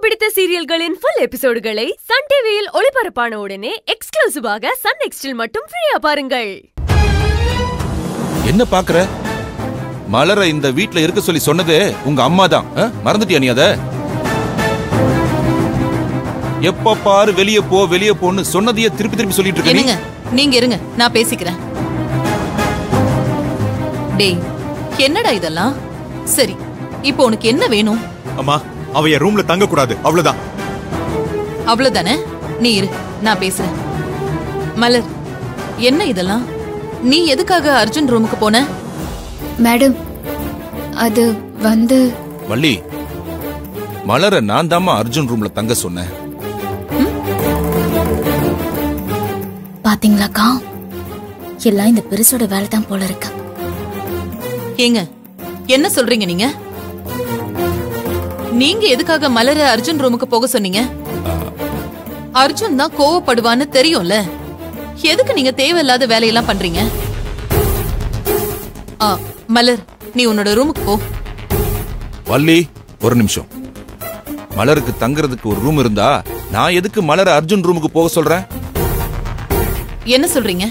பிடித்த சீரியல்களின் full எபிசோடுகளை Sun டிவியில் ஒளிபரப்பான உடனே எக்ஸ்க்ளூசிவாக சன் நெக்ஸ்டில் மட்டும் ஃப்ரீயா பாருங்கள் என்ன பாக்குற மலர இந்த வீட்ல இருக்க சொல்லி சொன்னதே உங்க அம்மா தான் மறந்துட்டியா நீ அத எப்ப பாரு வெளிய போ வெளிய போன்னு சொன்னதையே திருப்பி திருப்பி சொல்லிட்டு இருக்க நீ என்னங்க நீங்க இருங்க நான் பேசிக்கிறேன் டேய் என்னடா இதெல்லாம் சரி இப்போ உனக்கு என்ன வேணும் அம்மா அவ என் ரூம்ல தங்க கூடாது அவ்வளவுதான் அவ்வளவுதானே நீ இரு நான் பேசுறேன் மலர் என்ன இதெல்லாம் நீ எதுக்காக அர்ஜுன் ரூமுக்கு போன மேடம் அது வந்து வள்ளி மலர நான் தாம்மா அர்ஜுன் ரூம்ல தங்க சொன்னேன் பாத்தீங்களாக்கா எல்லாம் இந்த பெருசோட வேலை தான் போல இருக்கு ஏங்க என்ன சொல்றீங்க நீங்க நீங்க எதுக்காக மலர அர்ஜுன் ரூமுக்கு போக சொன்னீங்க அர்ஜுன் தான் கோவப்படுவான்னு தெரியும்ல எதுக்கு நீங்க தேவையில்லாத வேலையெல்லாம் பண்றீங்க ஆ, மலர் நீ உன்னோட ரூமுக்கு போ வள்ளி ஒரு நிமிஷம் மலருக்கு தங்குறதுக்கு ஒரு ரூம் இருந்தா நான் எதுக்கு மலர அர்ஜுன் ரூமுக்கு போக சொல்றேன் என்ன சொல்றீங்க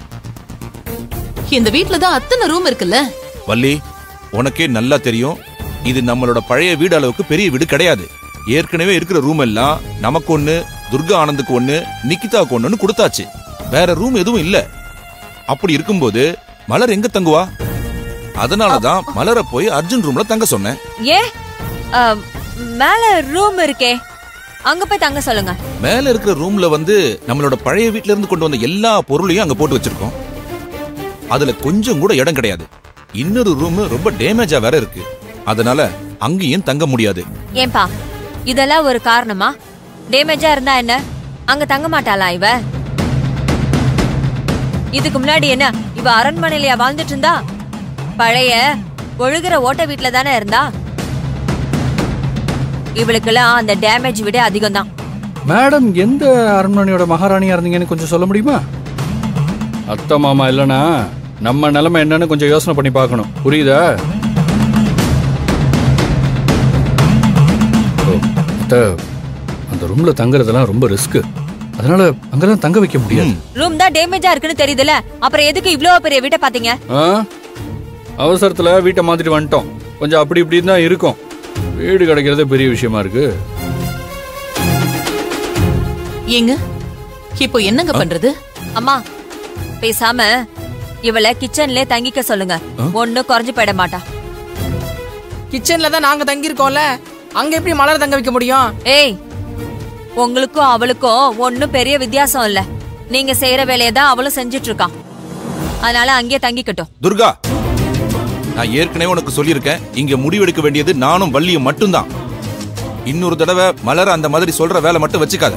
இந்த வீட்ல தான் அத்தனை ரூம் இருக்குல்ல வள்ளி உனக்கே நல்லா தெரியும் இது நம்மளோட பழைய வீடு அளவுக்கு பெரிய வீடு கிடையாது ஏற்கனவே இருக்கிற ரூம் எல்லாம் நமக்கு ஒண்ணு துர்கா ஆனந்துக்கு ஒண்ணு நிக்கிதாவுக்கு ஒண்ணுன்னு கொடுத்தாச்சு வேற ரூம் எதுவும் இல்ல அப்படி இருக்கும்போது மலர் எங்க தங்குவா அதனாலதான் மலர போய் அர்ஜுன் ரூம்ல தங்க சொன்னேன் ஏ மேல ரூம் இருக்கே அங்க போய் தங்க சொல்லுங்க மேல இருக்கிற ரூம்ல வந்து நம்மளோட பழைய வீட்ல இருந்து கொண்டு வந்த எல்லா பொருளையும் அங்க போட்டு வச்சிருக்கோம் அதுல கொஞ்சம் கூட இடம் கிடையாது இன்னொரு ரூம் ரொம்ப டேமேஜா வேற இருக்கு அதனால அங்கேயும் தங்க முடியாது ஏன்பா இதெல்லாம் ஒரு காரணமா டேமேஜா இருந்தா என்ன அங்க தங்க மாட்டாளா இவ இதுக்கு முன்னாடி என்ன இவ அரண்மனையிலயா வாழ்ந்துட்டு இருந்தா பழைய ஒழுகுற ஓட்ட வீட்ல தானே இருந்தா இவளுக்கெல்லாம் அந்த டேமேஜ் விட அதிகம் தான் மேடம் எந்த அரண்மனையோட மகாராணியா இருந்தீங்கன்னு கொஞ்சம் சொல்ல முடியுமா அத்தை மாமா இல்லனா நம்ம நிலைமை என்னன்னு கொஞ்சம் யோசனை பண்ணி பார்க்கணும் புரியுதா ஓ, அத்தை, அந்த ரூம்ல தங்குறதெல்லாம் ரொம்ப ரிஸ்க் அதனால அங்கெல்லாம் தங்க வைக்க முடியாது ரூம் தான் டேமேஜா இருக்குன்னு தெரியுதுல அப்புறம் எதுக்கு இவ்ளோ பெரிய வீட்டை பாத்தீங்க ஆ? அவசரத்துல வீட்டை மாத்திட்டு வந்துட்டோம் கொஞ்சம் அப்படி இப்படி தான் இருக்கும் வீடு கிடைக்கிறதே பெரிய விஷயமா இருக்கு ஏங்க இப்போ என்னங்க பண்றது அம்மா பேசாம இவளை கிச்சன்ல தங்கிக்க சொல்லுங்க ஒண்ணு குறைஞ்சு போயிட மாட்டா கிச்சன்ல தான் நாங்க தங்கி இருக்கோம்ல அங்க எப்படி மலர் தங்க வைக்க முடியும் ஏய் உங்களுக்கும் அவளுக்கும் ஒண்ணும் பெரிய வித்தியாசம் இல்ல நீங்க செய்யற வேலையை தான் அவளும் செஞ்சுட்டு இருக்கான் அதனால அங்கேயே தங்கிக்கட்டும் துர்கா நான் ஏற்கனவே உனக்கு சொல்லியிருக்கேன் இங்க முடிவெடுக்க வேண்டியது நானும் வள்ளியும் மட்டும்தான் இன்னொரு தடவை மலர அந்த மாதிரி சொல்ற வேலை மட்டும் வச்சுக்காத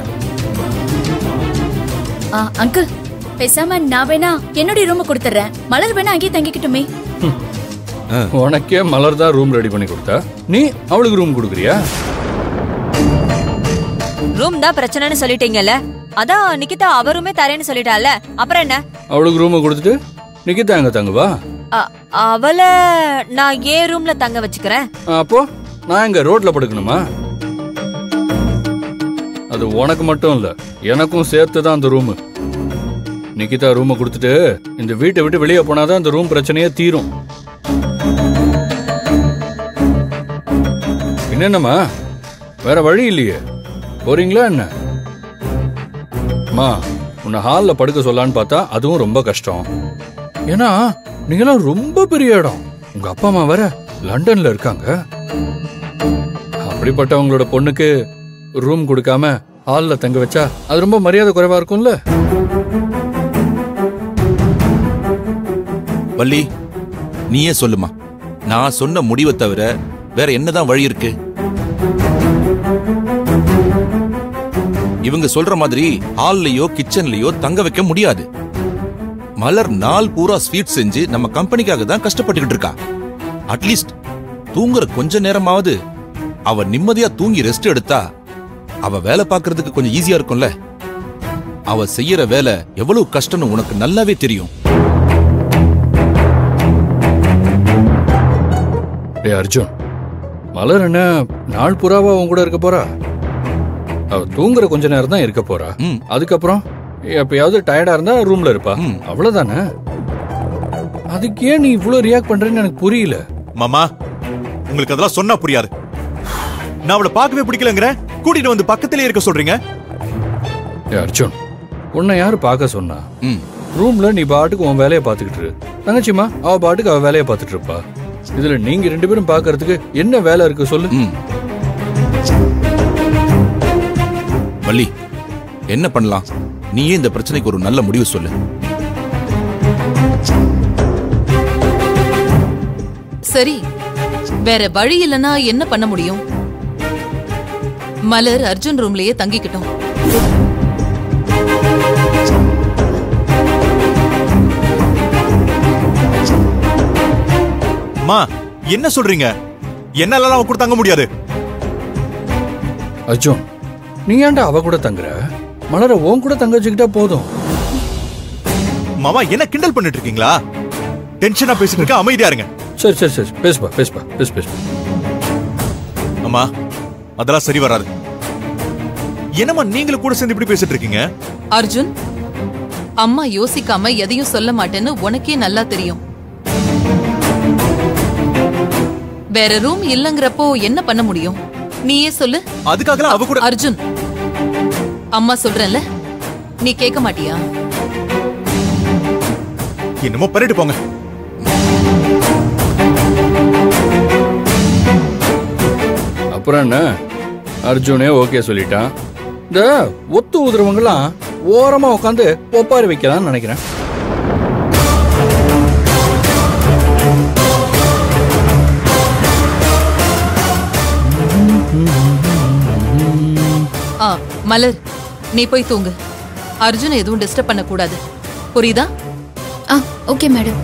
ஆ, அங்கிள் பேசாம நான் வேணா என்னுடைய ரூம் கொடுத்துறேன் மலர் வேணா அங்கேயே தங்கிக்கிட்டுமே உனக்கே மலர் தான் ரூம் ரெடி பண்ணி கொடுத்தா நீ அவளுக்கு ரூம் கொடுக்குறியா ரூம் தான் பிரச்சனைன்னு சொல்லிட்டீங்கல்ல அதான் நிக்கிதா அவருமே தரேன்னு சொல்லிட்டால அப்புறம் என்ன அவளுக்கு ரூமை கொடுத்துட்டு நிக்கிதா எங்க தங்குவா அ- அவளை நான் ஏன் ரூம்ல தங்க வச்சுக்கிறேன் அப்போ நான் எங்க ரோட்ல படுக்கணுமா அது உனக்கு மட்டும் இல்ல எனக்கும் சேர்த்து தான் அந்த ரூம் நிக்கிதா ரூமை கொடுத்துட்டு இந்த வீட்டை விட்டு வெளியே போனாதான் அந்த ரூம் பிரச்சனையே தீரும் என்னென்னம்மா வேற வழி இல்லையே போறீங்களா என்ன அம்மா உன்னை ஹாலில் படுக்க சொல்லலான்னு பார்த்தா அதுவும் ரொம்ப கஷ்டம் ஏன்னா நீங்களாம் ரொம்ப பெரிய இடம் உங்க அப்பா அம்மா வேற லண்டன்ல இருக்காங்க அப்படிப்பட்டவங்களோட பொண்ணுக்கு ரூம் கொடுக்காம ஹாலில் தங்க வச்சா அது ரொம்ப மரியாதை குறைவா இருக்கும்ல வள்ளி நீயே சொல்லுமா நான் சொன்ன முடிவை தவிர வேற என்னதான் வழி இருக்கு இவங்க சொல்ற மாதிரி ஹால்லயோ கிச்சன்லயோ தங்க வைக்க முடியாது மலர் நாள் பூரா ஸ்வீட் செஞ்சு நம்ம கம்பெனிக்காக தான் கஷ்டப்பட்டுக்கிட்டு இருக்கா அட்லீஸ்ட் தூங்குற கொஞ்ச நேரமாவது அவ நிம்மதியா தூங்கி ரெஸ்ட் எடுத்தா அவ வேலை பார்க்கறதுக்கு கொஞ்சம் ஈஸியா இருக்கும்ல அவ செய்யற வேலை எவ்வளவு கஷ்டம்னு உனக்கு நல்லாவே தெரியும் டே அர்ஜுன் மலர் என்ன நாள் புறாவா உன் கூட இருக்க போறா அவ தூங்குற கொஞ்ச நேரம் தான் இருக்க போறா ம். அதுக்கப்புறம் எப்பயாவது டயர்டா இருந்தா ரூம்ல இருப்பா ம். அவ்வளவுதானே அதுக்கு ஏன் நீ இவ்வளவு ரியாக்ட் பண்றேன்னு எனக்கு புரியல மாமா உங்களுக்கு அதெல்லாம் சொன்னா புரியாது நான் அவளை பார்க்கவே பிடிக்கலங்கிற கூட்டிட்டு வந்து பக்கத்திலே இருக்க சொல்றீங்க ஏய் அர்ஜுன் உன்னை யாரு பார்க்க சொன்னா ம் ரூம்ல நீ பாட்டுக்கு உன் வேலையை பார்த்துக்கிட்டு இரு தங்கச்சிமா அவ பாட்டுக்கு அவ வேலையை பார்த்துட்டு இருப்பா இதுல நீங்க ரெண்டு பேரும் பார்க்கறதுக்கு என்ன வேலை இருக்கு சொல்லு ம் வள்ளி என்ன பண்ணலாம் நீயே இந்த பிரச்சனைக்கு ஒரு நல்ல முடிவு சொல்லு சரி வேற வழி இல்லனா என்ன பண்ண முடியும் மலர் அர்ஜுன் ரூம்லயே தங்கிக்கிட்டோம் அம்மா என்ன சொல்றீங்க என்னால அவ கூட தங்க முடியாது அர்ஜுன் நீ ஏன்டா அவ கூட தங்குற மலர உன் கூட தங்க வச்சுக்கிட்டா போதும் மாமா என்ன கிண்டல் பண்ணிட்டு இருக்கீங்களா டென்ஷனா பேசிட்டு இருக்க அமைதியா இருங்க சரி சரி சரி பேசுப்பா பேசுப்பா பேசு பேசு அம்மா அதெல்லாம் சரி வராது என்னம்மா நீங்களும் கூட சேர்ந்து இப்படி பேசிட்டு இருக்கீங்க அர்ஜுன் அம்மா யோசிக்காம எதையும் சொல்ல மாட்டேன்னு உனக்கே நல்லா தெரியும் வேற ரூம் இல்லங்கறப்போ என்ன பண்ண முடியும் நீயே சொல்லு அதுக்காகலாம் அவ கூட அர்ஜுன் அம்மா சொல்றேன்ல நீ கேட்க மாட்டியா என்னமோ பண்ணிட்டு போங்க அப்புறம் என்ன அர்ஜுனே ஓகே சொல்லிட்டான் இந்த ஒத்து ஊதுறவங்கலாம் ஓரமா உட்காந்து ஒப்பாரி வைக்கலாம்னு நினைக்கிறேன் ஆ மலர் நீ போய் தூங்கு அர்ஜுன் எதுவும் டிஸ்டர்ப் பண்ண கூடாது புரியுதா ஆ ஓகே மேடம்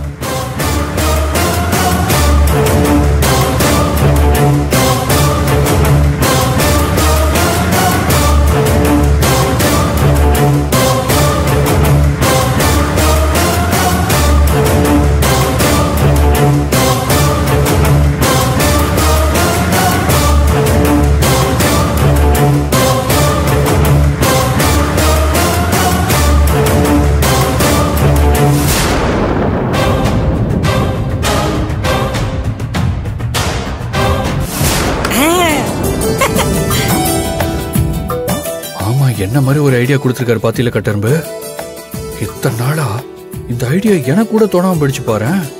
ஆமா என்ன மாதிரி ஒரு ஐடியா கொடுத்துருக்காரு பாத்தியில கட்டரும்பு இத்தனை நாளா இந்த ஐடியா எனக்கு கூட தோணாம படிச்சு பாரு